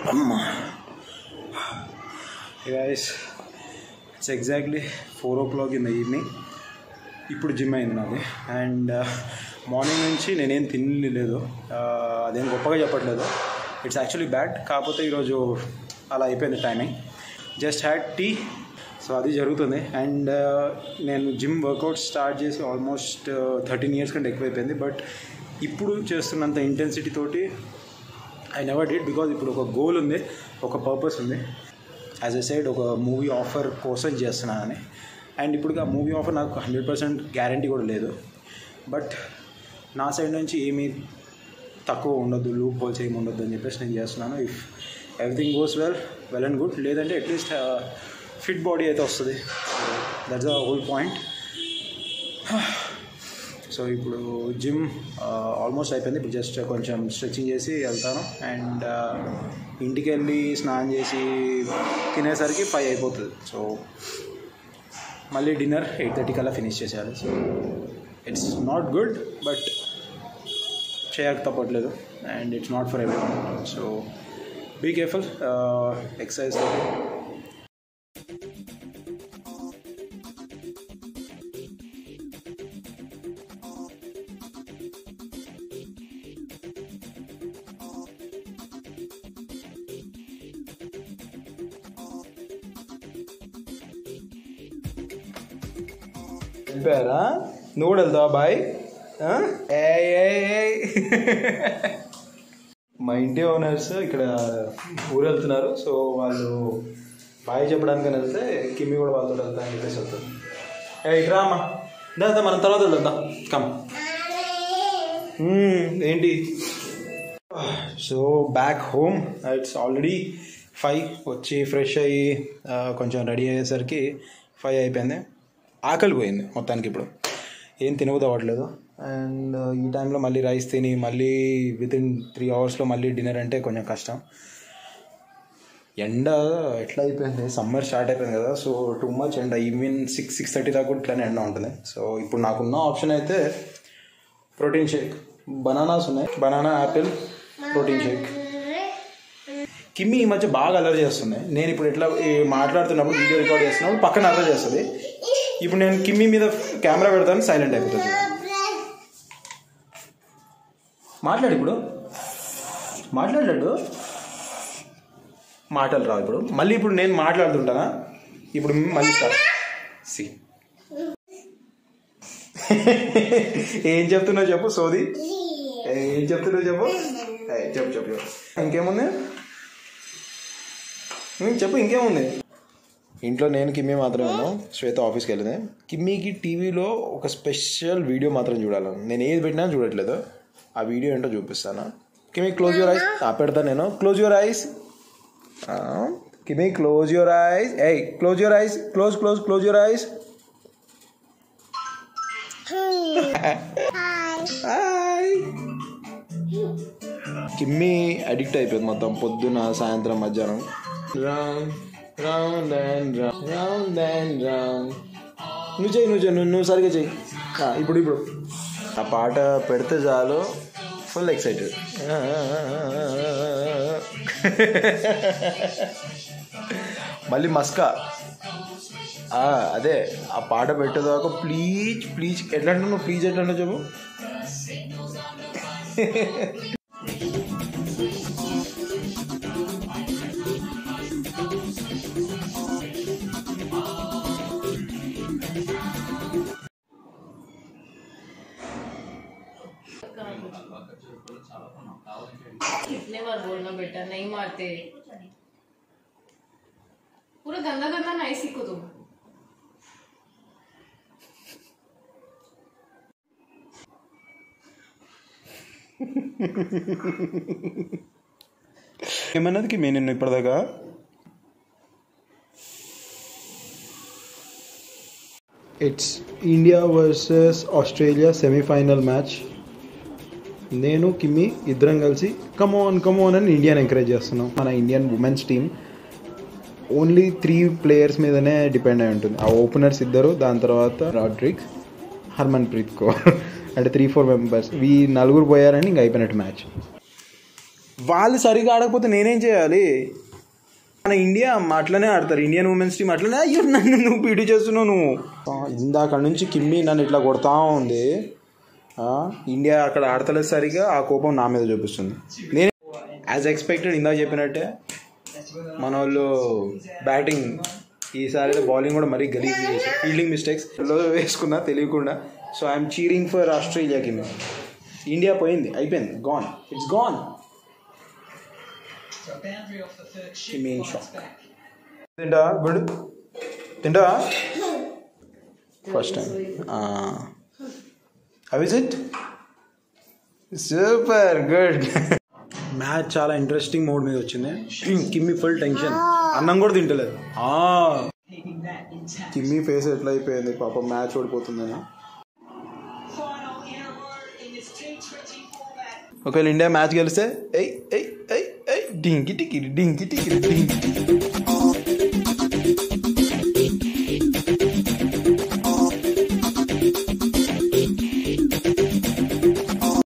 అమ్మా guys it's exactly four o'clock in the evening ఇప్పుడు gym అయింది నాది అండ్ మార్నింగ్ నుంచి నేనేం తినలేదు అదేం గొప్పగా చెప్పట్లేదు ఇట్స్ యాక్చువల్లీ బ్యాడ్ కాకపోతే ఈరోజు అలా అయిపోయింది timing just had tea so అది జరుగుతుంది అండ్ నేను జిమ్ వర్కౌట్ స్టార్ట్ చేసి ఆల్మోస్ట్ థర్టీన్ ఇయర్స్ కంటే ఎక్కువైపోయింది బట్ ఇప్పుడు చేస్తున్నంత ఇంటెన్సిటీ తోటి ఐ నెవర్ డిడ్ బికాజ్ ఇప్పుడు ఒక గోల్ ఉంది ఒక పర్పస్ ఉంది యాజ్ ఎ సైడ్ ఒక మూవీ ఆఫర్ కోసం చేస్తున్నానని అండ్ ఇప్పుడు ఆ మూవీ ఆఫర్ నాకు హండ్రెడ్ పర్సెంట్ గ్యారంటీ కూడా లేదు బట్ నా సైడ్ నుంచి ఏమీ తక్కువ ఉండొద్దు లూప్ హోల్స్ ఏమి ఉండొద్దు అని చెప్పేసి నేను చేస్తున్నాను if everything goes well well and good లేదంటే అట్లీస్ట్ ఫిట్ బాడీ అయితే వస్తుంది that's the whole point so ఇప్పుడు జిమ్ ఆల్మోస్ట్ అయిపోయింది ఇప్పుడు జస్ట్ కొంచెం స్ట్రెచ్చింగ్ చేసి వెళ్తాను అండ్ ఇంటికి వెళ్ళి స్నానం చేసి తినేసరికి ఫైవ్ అయిపోతుంది సో మళ్ళీ డిన్నర్ ఎయిట్ థర్టీ కల్లా ఫినిష్ చేసేయాలి so it's not good but చేయక తప్పట్లేదు and it's not for every one so be careful exercise వెళ్ళిపోయారా నువ్వు కూడా వెళ్తావా బాయ్ మా ఇంటి ఓనర్స్ ఇక్కడ ఊరు వెళ్తున్నారు సో వాళ్ళు బాయ్ చెప్పడానికి వెళ్తే కిమ్మి కూడా వాళ్ళతో వెళ్తా అని చెప్పేసి వెళ్తారు ఏ ఇక్కడ అమ్మా దా మనం తర్వాత వెళ్దాం కమ్ ఏంటి so back home it's already five వచ్చి ఫ్రెష్ అయ్యి కొంచెం రెడీ అయ్యేసరికి ఫైవ్ అయిపోయింది ఆకలి పోయింది మొత్తానికి ఇప్పుడు ఏం తినబుద్ది అవ్వట్లేదు అండ్ ఈ టైంలో మళ్ళీ రైస్ తిని మళ్ళీ విత్ ఇన్ త్రీ అవర్స్లో మళ్ళీ డిన్నర్ అంటే కొంచెం కష్టం ఎండ ఎట్లా అయిపోయింది సమ్మర్ స్టార్ట్ అయిపోయింది కదా సో టూ మచ్ ఎండ ఈవెన్ సిక్స్ సిక్స్ థర్టీ దాకా కూడా ఇట్లానే ఎండ ఉంటుంది సో ఇప్పుడు నాకున్న ఆప్షన్ అయితే ప్రోటీన్ షేక్ బనానాస్ ఉన్నాయి banana apple protein shake Kimmy ఈ మధ్య బాగా అలర్ చేస్తుంది నేను ఇప్పుడు ఎట్లా మాట్లాడుతున్నప్పుడు వీడియో రికార్డ్ చేస్తున్నప్పుడు పక్కన అలర్ చేస్తుంది ఇప్పుడు నేను కిమ్మి మీద కెమెరా పెడతాను సైలెంట్ అయిపోతుంది మాట్లాడు ఇప్పుడు మాట్లాడాడు మాటలు రావు ఇప్పుడు మళ్ళీ ఇప్పుడు నేను మాట్లాడుతుంటానా ఇప్పుడు మళ్ళీ స్టార్ట్ సి ఏం చెప్తున్నావు చెప్పు సోది ఏం చెప్తున్నావు చెప్పు చెప్పు చెప్పు చెప్పు ఇంకేముంది చెప్పు ఇంకేముంది ఇంట్లో నేను కిమ్మీ మాత్రమే ఉన్నాం శ్వేత ఆఫీస్కి వెళ్ళింది కిమ్మీకి టీవీలో ఒక స్పెషల్ వీడియో మాత్రం చూడాలి నేను ఏది పెట్టినా చూడట్లేదు ఆ వీడియో ఏంటో చూపిస్తాను కిమీ క్లోజ్ యువర్ ఐస్ ఆ పెడతాను నేను close your eyes Kimmy close your eyes hey close your eyes close close close your eyes hi Kimmy addict అయిపోయింది మొత్తం పొద్దున సాయంత్రం మధ్యాహ్నం round round and round round and round నువ్వు చెయ్యి నువ్వు చెయ్యి నువ్వు నువ్వు సరిగ్గా చెయ్యి ఇప్పుడు ఇప్పుడు ఆ పాట పెడితే చాలు ఫుల్ ఎక్సైటెడ్ మళ్ళీ మస్కా అదే ఆ పాట పెట్టేదాకా ప్లీజ్ ప్లీజ్ ఎట్లా అంటే నువ్వు ప్లీజ్ ఎట్లా అంటే చెప్పు कितने बार बोलना बेटा नहीं मारते पूरा गंदा गंदा नहीं सीखो तुम ఏమన్నది కి నేను నిన్ను ఇప్పటిదాకా it's India versus Australia semifinal match నేను కిమ్మి ఇద్దరం కలిసి కమోన్ కమోన్ అని ఇండియాని ఎంకరేజ్ చేస్తున్నాం మన Indian women's team only three players మీదనే డిపెండ్ అయి ఉంటుంది ఆ ఓపెనర్స్ ఇద్దరు దాని తర్వాత రాడ్రిక్ హర్మన్ ప్రీత్ కౌర్ అంటే త్రీ ఫోర్ మెంబర్స్ వీ నలుగురు పోయారని ఇంక అయిపోయినట్టు మ్యాచ్ వాళ్ళు సరిగా ఆడకపోతే నేనేం చేయాలి మన ఇండియా అట్లనే ఆడతారు ఇండియన్ ఉమెన్స్ టీం అట్లనే అయ్యో నన్ను నువ్వు పీటీ చేస్తున్నావు నువ్వు ఆ, ఇందాక నుంచి కిమ్మి నన్ను ఇట్లా కొడతా ఉంది ఆ, ఇండియా అక్కడ ఆడతలేదు సరిగా ఆ కోపం నా మీద చూపిస్తుంది నేను యాజ్ ఎక్స్పెక్టెడ్ ఇందాక చెప్పినట్టే మన వాళ్ళు బ్యాటింగ్ ఈసారి బౌలింగ్ కూడా మరీ గలీజ్ చేసి ఫీల్డింగ్ మిస్టేక్స్ వేసుకున్నా తెలియకుండా సో ఐఎమ్ చీరింగ్ ఫర్ ఆస్ట్రేలియాకి ఇండియా పోయింది అయిపోయింది gone it's gone main shock తింటా గుడ్ తింటా first time how is it super good match చాలా ఇంట్రెస్టింగ్ మోడ్ మీద వచ్చింది కిమ్మి ఫుల్ టెన్షన్ అన్నం కూడా తింటలేదు ఆ. కిమ్మి ఫేస్ ఎట్లా అయిపోయింది పాప మ్యాచ్ ఓడిపోతుందని ఒకవేళ ఇండియా మ్యాచ్ గెలిస్తే ఎయ్ ఎయ్ ఎయ్ ఎయ్ డింకి టికి డింకి టికి డింకి